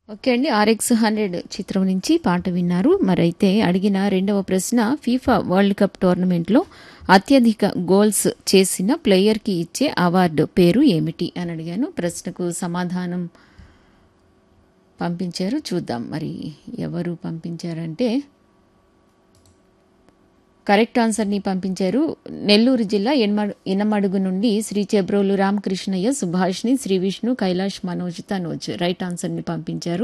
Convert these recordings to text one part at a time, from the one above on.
okay అండి RX hundred చిత్రం నుంచి పాట విన్నారు మరైతే అడిగిన రెండవ ప్రశ్న ఫీఫా వరల్డ్ కప్ టోర్నమెంట్లో అత్యధిక గోల్స్ చేసిన ప్లేయర్కి ఇచ్చే అవార్డు పేరు ఏమిటి అని అడిగాను ప్రశ్నకు సమాధానం పంపించారు చూద్దాం మరి ఎవరు పంపించారంటే కరెక్ట్ ఆన్సర్ని పంపించారు నెల్లూరు జిల్లా ఎన్మడు ఇనమడుగు నుండి శ్రీ చెబ్రోలు రామకృష్ణయ్య సుభాష్ని శ్రీ విష్ణు కైలాష్ మనోజ్ తనోజ్ రైట్ ఆన్సర్ని పంపించారు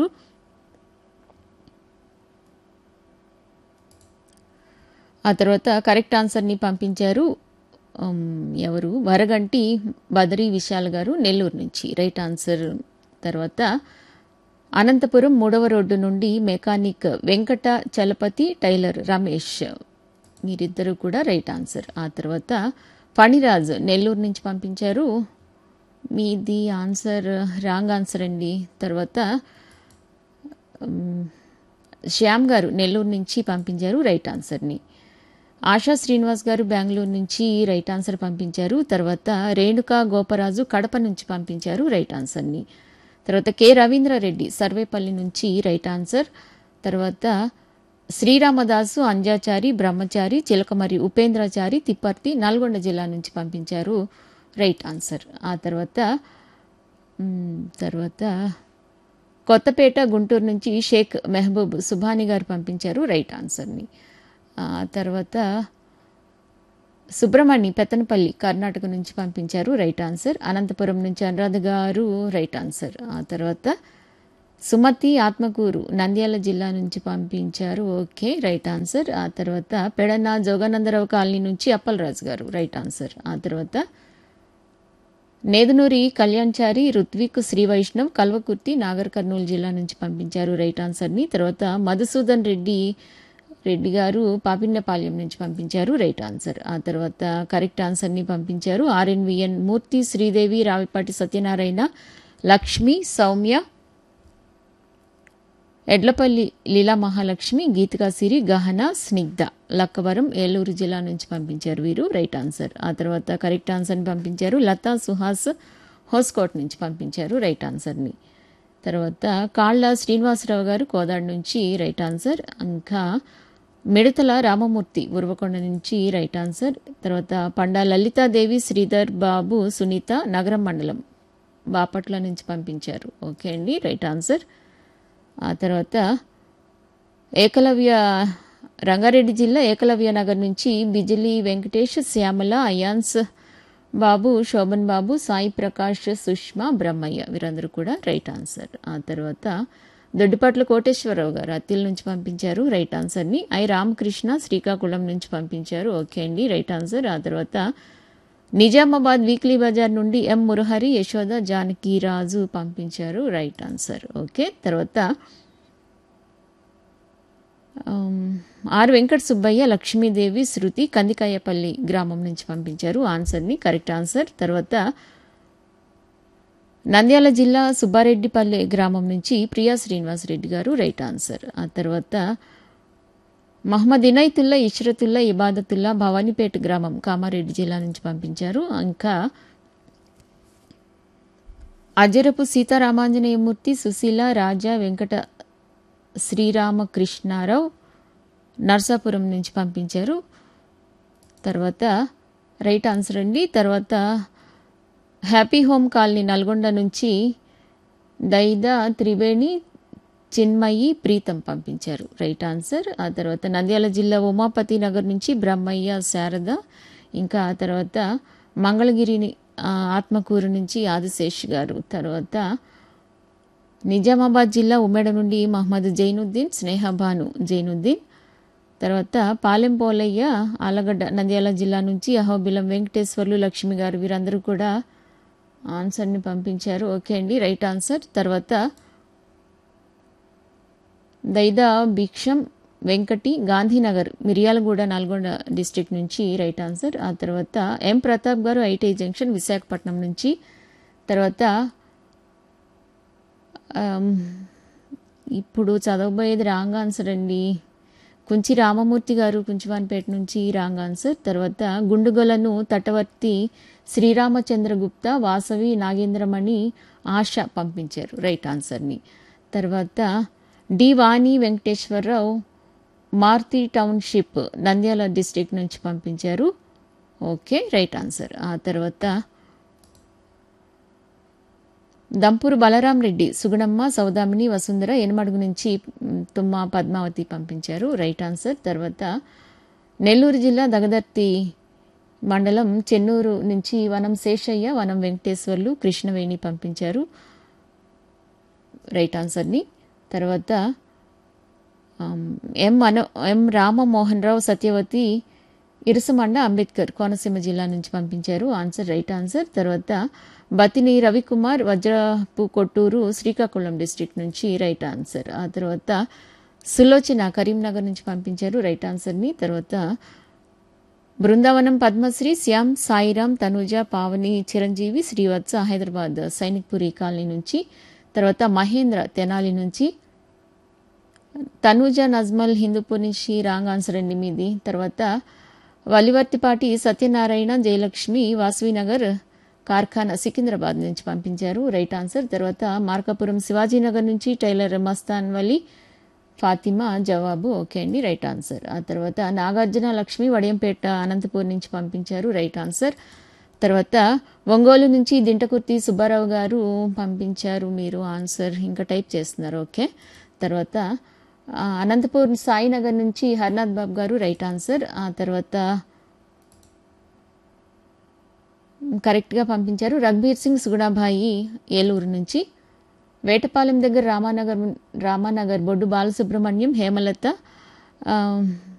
ఆ తర్వాత కరెక్ట్ ఆన్సర్ని పంపించారు ఉమ్, ఎవరు వరగంటి బదరీ విశాల్ గారు నెల్లూరు నుంచి రైట్ ఆన్సర్ తర్వాత అనంతపురం మూడవ రోడ్డు నుండి మెకానిక్ వెంకట చలపతి టైలర్ రమేష్ మీరిద్దరూ కూడా రైట్ ఆన్సర్ ఆ తర్వాత ఫణిరాజ్ నెల్లూరు నుంచి పంపించారు మీది ఆన్సర్ రాంగ్ ఆన్సర్ అండి తర్వాత ఉమ్, శ్యామ్ గారు నెల్లూరు నుంచి పంపించారు రైట్ ఆన్సర్ని ఆశా శ్రీనివాస్ గారు బెంగళూరు నుంచి రైట్ ఆన్సర్ పంపించారు తర్వాత రేణుకా గోపరాజు కడప నుంచి పంపించారు రైట్ ఆన్సర్ని తర్వాత కె రవీంద్రారెడ్డి సర్వేపల్లి నుంచి రైట్ ఆన్సర్ తర్వాత శ్రీరామదాసు అంజాచారి బ్రహ్మచారి చిలకమరి ఉపేంద్రాచారి తిప్పర్తి నల్గొండ జిల్లా నుంచి పంపించారు రైట్ ఆన్సర్ ఆ తర్వాత మ్, తర్వాత కొత్తపేట గుంటూరు నుంచి షేక్ మెహబూబ్ సుభాని గారు పంపించారు రైట్ ఆన్సర్ని ఆ తర్వాత సుబ్రహ్మణ్య పెత్తనపల్లి కర్ణాటక నుంచి పంపించారు రైట్ ఆన్సర్ అనంతపురం నుంచి అనురాధ గారు రైట్ ఆన్సర్ ఆ తర్వాత సుమతి ఆత్మకూరు నంద్యాల జిల్లా నుంచి పంపించారు ఓకే రైట్ ఆన్సర్ ఆ తర్వాత పెడన జోగానందరావు కాలనీ నుంచి అప్పలరాజు గారు రైట్ ఆన్సర్ ఆ తర్వాత నేదునూరి కళ్యాణ్చారి రుత్విక్ శ్రీ వైష్ణవ్ కల్వకుర్తి నాగర్ కర్నూలు జిల్లా నుంచి పంపించారు రైట్ ఆన్సర్ని తర్వాత మధుసూదన్ రెడ్డి రెడ్డి గారు పాపిన్నపాలెం నుంచి పంపించారు రైట్ ఆన్సర్ ఆ తర్వాత కరెక్ట్ ఆన్సర్ని పంపించారు ఆర్ఎన్విఎన్ మూర్తి శ్రీదేవి రావిపాటి సత్యనారాయణ లక్ష్మి సౌమ్య ఎడ్లపల్లి లీలా మహాలక్ష్మి గీతికా సిరి గహన స్నిగ్ధ లక్కవరం ఏలూరు జిల్లా నుంచి పంపించారు వీరు రైట్ ఆన్సర్ ఆ తర్వాత కరెక్ట్ ఆన్సర్ని పంపించారు లతా సుహాస్ హోస్కోట్ నుంచి పంపించారు రైట్ ఆన్సర్ని తర్వాత కాళ్ళ శ్రీనివాసరావు గారు కోదాడు నుంచి రైట్ ఆన్సర్ ఇంకా మిడతల రామమూర్తి ఉరవకొండ నుంచి రైట్ ఆన్సర్ తర్వాత పండా లలితాదేవి శ్రీధర్ బాబు సునీత నగరం మండలం బాపట్ల నుంచి పంపించారు ఓకే అండి రైట్ ఆన్సర్ ఆ తర్వాత ఏకలవ్య రంగారెడ్డి జిల్లా ఏకలవ్య నగర్ నుంచి బిజిలీ వెంకటేష్ శ్యామల అయాన్స్ బాబు శోభన్ బాబు సాయి ప్రకాష్ సుష్మా బ్రహ్మయ్య వీరందరూ కూడా రైట్ ఆన్సర్ ఆ తర్వాత దొడ్డిపట్ల కోటేశ్వరరావు గారు అత్తిల్ నుంచి పంపించారు రైట్ ఆన్సర్ని ఐ రామకృష్ణ శ్రీకాకుళం నుంచి పంపించారు ఓకే అండి రైట్ ఆన్సర్ ఆ తర్వాత నిజామాబాద్ వీక్లీ బజార్ నుండి ఎం మురహరి యశోద జానకి రాజు పంపించారు రైట్ ఆన్సర్ ఓకే తర్వాత ఆమ్, ఆర్ వెంకట సుబ్బయ్య లక్ష్మీదేవి శృతి కందికాయపల్లి గ్రామం నుంచి పంపించారు ఆన్సర్ని కరెక్ట్ ఆన్సర్ తర్వాత నంద్యాల జిల్లా సుబ్బారెడ్డిపల్లె గ్రామం నుంచి ప్రియా శ్రీనివాస్ రెడ్డి గారు రైట్ ఆన్సర్ ఆ తర్వాత మహమ్మద్ ఇనైతుల్లా ఇష్రతుల్లా ఇబాదతుల్లా భవానీపేట గ్రామం కామారెడ్డి జిల్లా నుంచి పంపించారు ఇంకా అజరపు సీతారామాంజనేయమూర్తి సుశీల రాజా వెంకట శ్రీరామకృష్ణారావు నర్సాపురం నుంచి పంపించారు తర్వాత రైట్ ఆన్సర్ అండి తర్వాత హ్యాపీ హోమ్ కాలనీ నల్గొండ నుంచి దైదా త్రివేణి చిన్మయి ప్రీతం పంపించారు రైట్ ఆన్సర్ ఆ తర్వాత నంద్యాల జిల్లా ఉమాపతి నగర్ నుంచి బ్రహ్మయ్య శారద ఇంకా ఆ తర్వాత మంగళగిరిని ఆ, ఆత్మకూరు నుంచి ఆదిశేష్ గారు తర్వాత నిజామాబాద్ జిల్లా ఉమ్మేడ నుండి మహమ్మద్ జైనుద్దీన్ స్నేహబాను జైనుద్దీన్ తర్వాత పాలెం పోలయ్య ఆలగడ్డ నంద్యాల జిల్లా నుంచి అహోబిలం వెంకటేశ్వర్లు లక్ష్మి గారు వీరందరూ కూడా ఆన్సర్ని పంపించారు ఓకే అండి రైట్ ఆన్సర్ తర్వాత దైదా భిక్షం వెంకటి గాంధీనగర్ మిర్యాలగూడ నల్గొండ డిస్ట్రిక్ట్ నుంచి రైట్ ఆన్సర్ ఆ తర్వాత ఎం ప్రతాప్ గారు ఐటీ జంక్షన్ విశాఖపట్నం నుంచి తర్వాత ఆమ్, ఇప్పుడు చదవబోయేది రాంగ్ ఆన్సర్ అండి కుంచి రామమూర్తి గారు కుంచివాన్పేట నుంచి రాంగ్ ఆన్సర్ తర్వాత గుండుగొలను తటవర్తి శ్రీరామచంద్రగుప్త వాసవి నాగేంద్రమణి ఆశ పంపించారు రైట్ ఆన్సర్ని తర్వాత D Vani Venkateswararao Maruthi township Nandyal district నుంచి పంపించారు ఓకే రైట్ ఆన్సర్ ఆ తర్వాత దంపూరు బలరాం రెడ్డి సుగుణమ్మ సౌదామిని వసుంధర ఎనమడుగు నుంచి మ్, తుమ్మ పద్మావతి పంపించారు రైట్ ఆన్సర్ తర్వాత నెల్లూరు జిల్లా దగదర్తి మండలం చెన్నూరు నుంచి వనం శేషయ్య వనం వెంకటేశ్వర్లు కృష్ణవేణి పంపించారు రైట్ ఆన్సర్ని తర్వాత ఆమ్, ఎం అను ఎం రామమోహన్ రావు సత్యవతి ఇరుసమండ అంబేద్కర్ కోనసీమ జిల్లా నుంచి పంపించారు ఆన్సర్ రైట్ ఆన్సర్ తర్వాత బతిని రవికుమార్ వజ్రపు కొట్టూరు శ్రీకాకుళం డిస్ట్రిక్ట్ నుంచి రైట్ ఆన్సర్ ఆ తర్వాత సులోచన కరీంనగర్ నుంచి పంపించారు రైట్ ఆన్సర్ని తర్వాత బృందావనం పద్మశ్రీ శ్యామ్ సాయిరాం తనుజ పావని చిరంజీవి శ్రీవత్స హైదరాబాద్ సైనిక్పురి కాలనీ నుంచి తర్వాత మహేంద్ర తెనాలి నుంచి తనూజ నజ్మల్ హిందూపూర్ నుంచి రాంగ్ ఆన్సర్ అండి మీది తర్వాత వలివర్తిపాటి సత్యనారాయణ జయలక్ష్మి వాసవినగర్ కార్ఖానా సికింద్రాబాద్ నుంచి పంపించారు రైట్ ఆన్సర్ తర్వాత మార్కాపురం శివాజీనగర్ నుంచి టైలర్ మస్తాన్ వలి ఫాతిమా జవాబు ఓకే అండి రైట్ ఆన్సర్ ఆ తర్వాత నాగార్జున లక్ష్మి వడియంపేట అనంతపూర్ నుంచి పంపించారు రైట్ ఆన్సర్ తర్వాత ఒంగోలు నుంచి దింటకుర్తి సుబ్బారావు గారు పంపించారు మీరు ఆన్సర్ ఇంకా టైప్ చేస్తున్నారు ఓకే తర్వాత ఆ, అనంతపూర్ సాయినగర్ నుంచి హర్నాథ్ బాబు గారు రైట్ ఆన్సర్ ఆ తర్వాత కరెక్ట్గా పంపించారు రఘ్బీర్ సింగ్ సుగుణాభాయి ఏలూరు నుంచి వేటపాలెం దగ్గర రామానగర్ రామానగర్ బొడ్డు బాలసుబ్రహ్మణ్యం హేమలత ఆ,